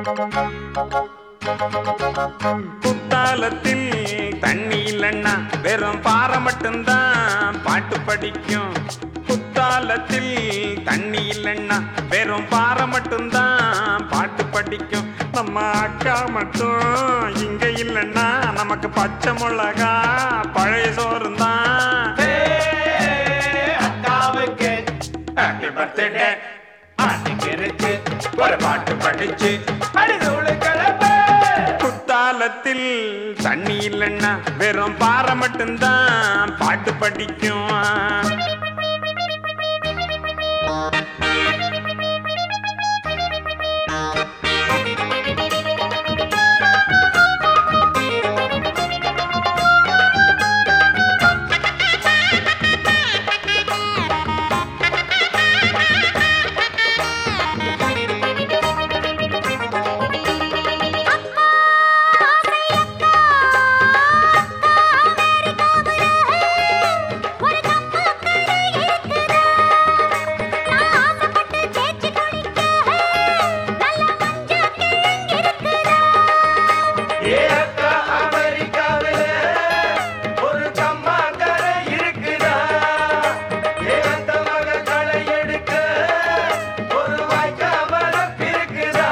குத்தாலத்தில் தண்ணி இல்லைன்னா வெறும் பாறை மட்டும்தான் பாட்டு படிக்கும் குத்தாலத்தில் தண்ணி இல்லைன்னா வெறும் பாறை மட்டும்தான் பாட்டு படிக்கும் நம்ம அக்கா மட்டும் இங்க இல்லைன்னா நமக்கு பச்சை மிளகா பழைய சோறு தான் அக்காவுக்கு ஹாப்பி பர்த்டே மாட்டுக்கு ஒரு பாட்டு படிச்சு அடிதூளு கிளம்பு குத்தாலத்தில் தண்ணி இல்லைன்னா வெறும் பாறை மட்டும்தான் பாட்டு படிக்கும் ஏ அக்கா அமெரிக்காவில ஒரு கம்மாக்கரை இருக்குதா ஏ அந்த மக களை எடுக்க ஒரு வாய்க்கா மரம் இருக்குதா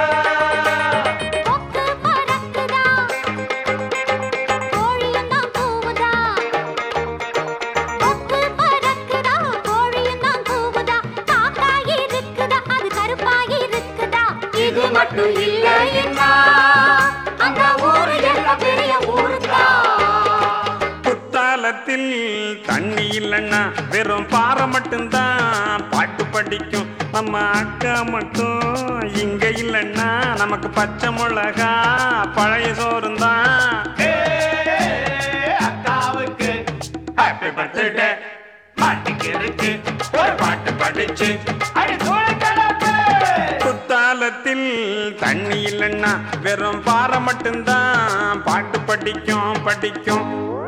இது மட்டும் இல்லைன்னா அந்த ஊரு எல்லாம் பெரிய ஊருதான் குத்தாலத்தில் தண்ணி இல்லைன்னா வெறும் பாறை மட்டும்தான் பாட்டு படிக்கும் நம்ம அக்கா மட்டும் இங்க இல்லைன்னா நமக்கு பச்சை மிளகா பழைய சோறு தான் ஏ அக்காவுக்கு ஹாப்பி பர்த்டே மாட்டுக்கு இருக்கு ஒரு பாட்டு படிச்சு அடிதூளு கிளம்பு குத்தாலத்தில் தண்ணி இல்லைன்னா வெறும் பாறை மட்டும்தான் பாட்டு படிக்கும் படிக்கும்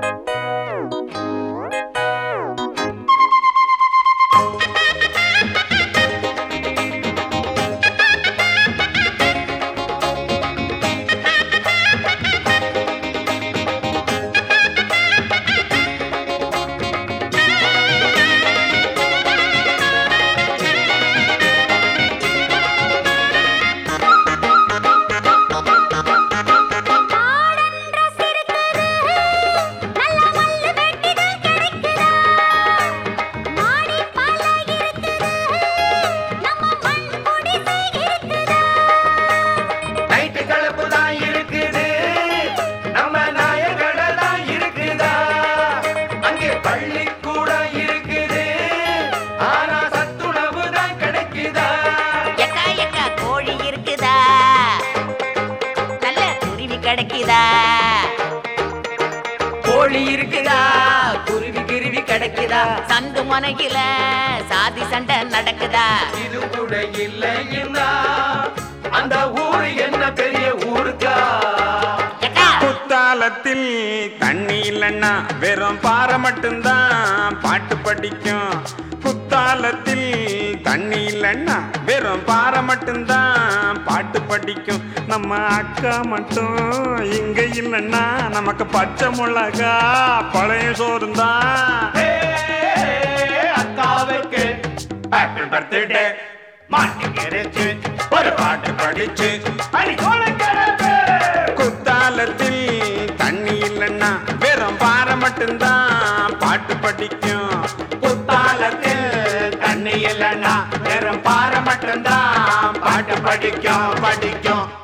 நைட்டு கலப்பு தான் இருக்குது நம்ம நாயகடை தான் இருக்குதா அங்கே பள்ளிக்கூடம் இருக்குது ஆனா சத்துணவு தான் கிடைக்குதா எக்கா எக்கா கோழி இருக்குதா நல்ல குருவி கிடைக்குதா கோழி இருக்குதா குருவி கிருவி கிடைக்குதா சந்து முனையில சாதி சண்டை நடக்குதா இது கூட இல்லைன்னா அந்த ஊரு என்ன பெரிய ஊருக்கா எக்கா குத்தாலத்தில் தண்ணி இல்லைன்னா வெறும் பாறை மட்டும்தான் பாட்டு படிக்கும் குத்தாலத்தில் தண்ணி இல்லைன்னா வெறும் பாறை மட்டும்தான் பாட்டு படிக்கும் நம்ம அக்கா மட்டும் இங்க இல்லைன்னா நமக்கு பச்சை மிளகா பழைய சோறு தான் ஏ, அக்காவுக்கு ஹாப்பி பர்த்டே மாட்டுக்கு இறைச்சி ஒரு பாட்டு படிச்சு அடி கிளம்பு குத்தாலத்தில் தண்ணி இல்லைன்னா வெறும் பாறை மட்டும்தான் பாட்டு படிக்கும் குத்தாலத்தில் தண்ணி இல்லைன்னா வெறும் பாறை மட்டும்தான் பாட்டு படிக்கும் படிக்கும்